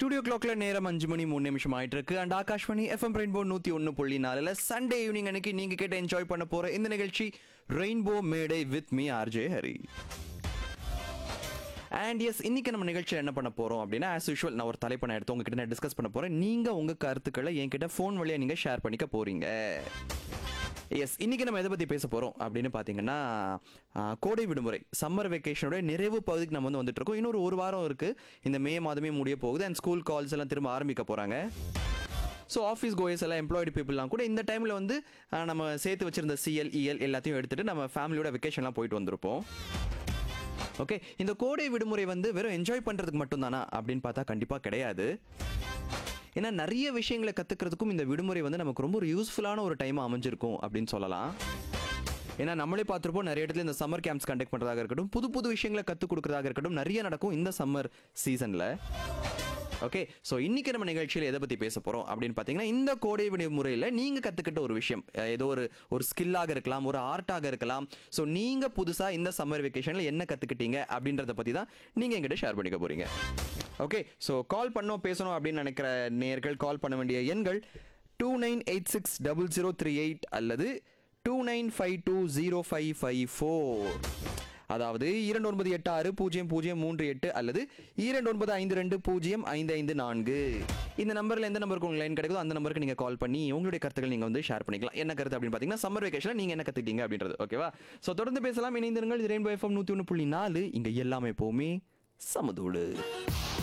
studio கிளாக்ல நேரம் அஞ்சு மணி மூணு நிமிஷம் ஆயிட்டு இருக்கு அண்ட் ஆகாஷ்வாணி எஃப்எம் ரெயின்போ நூத்தி ஒன்னு புள்ளி நாலுல சண்டே ஈவினிங் அன்னைக்கு நீங்க கேட்ட என்ஜாய் பண்ண போற இந்த நிகழ்ச்சி ரெயின்போ மேடை with me RJ Hari and yes இன்னைக்கு நம்ம நிகழ்ச்சியில் என்ன பண்ண போறோம் அப்படின்னா ஆஸ் யூஷுவல் நான் ஒரு தலைப்பை நான் எடுத்து உங்ககிட்ட நான் டிஸ்கஸ் பண்ண போறேன் நீங்க உங்க கருத்துக்களை என்கிட்ட ஃபோன் வழியா நீங்க ஷேர் பண்ணிக்க போறீங்க எஸ் இன்னைக்கு நம்ம எதை பத்தி பேச போறோம் அப்படின்னு பாத்தீங்கன்னா ஆ, கோடை விடுமுறை சம்மர் வெக்கேஷனோட நிறைவு பகுதிக்கு நம்ம வந்து வந்துட்டு இருக்கோம் இன்னொரு ஒரு வாரம் இருக்கு இந்த மே மாதமே முடிய போகுது அண்ட் ஸ்கூல் கால்ஸ் எல்லாம் திரும்ப ஆரம்பிக்க போறாங்க ஸோ ஆஃபீஸ் கோயர்ஸ் எல்லாம் எம்ப்ளாய்டு பீப்புளெலாம் கூட இந்த டைமில் வந்து ஆ, நம்ம சேர்த்து வச்சிருந்த சிஎல் இஎல் எல்லாத்தையும் எடுத்துட்டு நம்ம ஃபேமிலியோட வெக்கேஷன்லாம் போயிட்டு வந்திருப்போம் ஓகே இந்த கோடை விடுமுறை வந்து வெறும் என்ஜாய் பண்ணுறதுக்கு மட்டும்தானா அப்படின்னு பார்த்தா கண்டிப்பாக கிடையாது ஏன்னா நிறைய விஷயங்களை கற்றுக்கிறதுக்கும் இந்த விடுமுறை வந்து நமக்கு ரொம்ப ஒரு யூஸ்ஃபுல்லான ஒரு டைமாக அமைஞ்சிருக்கும் அப்படின்னு சொல்லலாம் ஏன்னா நம்மளே பார்த்துருப்போம் நிறைய இடத்துல இந்த சம்மர் கேம்ப்ஸ் கண்டக்ட் பண்ணுறதாக இருக்கட்டும் புது புது விஷயங்களை கற்றுக் கொடுக்குறதாக இருக்கட்டும் நிறைய நடக்கும் இந்த சம்மர் சீசனில் ஓகே ஸோ இன்னைக்கு நம்ம நிகழ்ச்சியில் எதை பற்றி பேச போகிறோம் அப்படின்னு பார்த்தீங்கன்னா இந்த கோடை விடுமுறையில் நீங்கள் கற்றுக்கிட்ட ஒரு விஷயம் அஹ் ஏதோ ஒரு ஒரு ஸ்கில்லாக இருக்கலாம் ஒரு ஆர்ட்டாக இருக்கலாம் ஸோ நீங்கள் புதுசாக இந்த சம்மர் வெக்கேஷனில் என்ன கற்றுக்கிட்டீங்க அப்படின்றத பற்றி தான் நீங்கள் எங்கிட்ட ஷேர் பண்ணிக்க போகிறீங்க ஓகே ஸோ கால் பண்ணோம் பேசணும் அப்படின்னு நினைக்கிற நேர்கள் கால் பண்ண வேண்டிய எண்கள் two nine eight six double zero three eight அல்லது two nine five two zero five five four அதாவது இரண்டு ஒன்பது எட்டு ஆறு பூஜ்ஜியம் பூஜ்ஜியம் மூன்று எட்டு அல்லது இரண்டு ஒன்பது ஐந்து ரெண்டு பூஜ்ஜியம் ஐந்து ஐந்து நான்கு இந்த நம்பரில் எந்த நம்பருக்கு உங்களுக்கு லைன் கிடைக்குதோ அந்த நம்பருக்கு நீங்கள் கால் பண்ணி உங்களுடைய கருத்துக்கள் நீங்கள் வந்து ஷேர் பண்ணிக்கலாம் என்ன கருத்து அப்படின்னு பார்த்தீங்கன்னா சம்மர் வெக்கேஷனில் நீங்கள் என்ன கற்றுக்கிட்டீங்க அப்படின்றது ஓகேவா ஸோ தொடர்ந்து பேசலாம் இணைந்திருங்கள் இது ரெயின்போ எஃப்எம் நூற்றி ஒன்று புள்ளி நாலு இங்கே எல்லாமே எப்போவுமே சமதூடு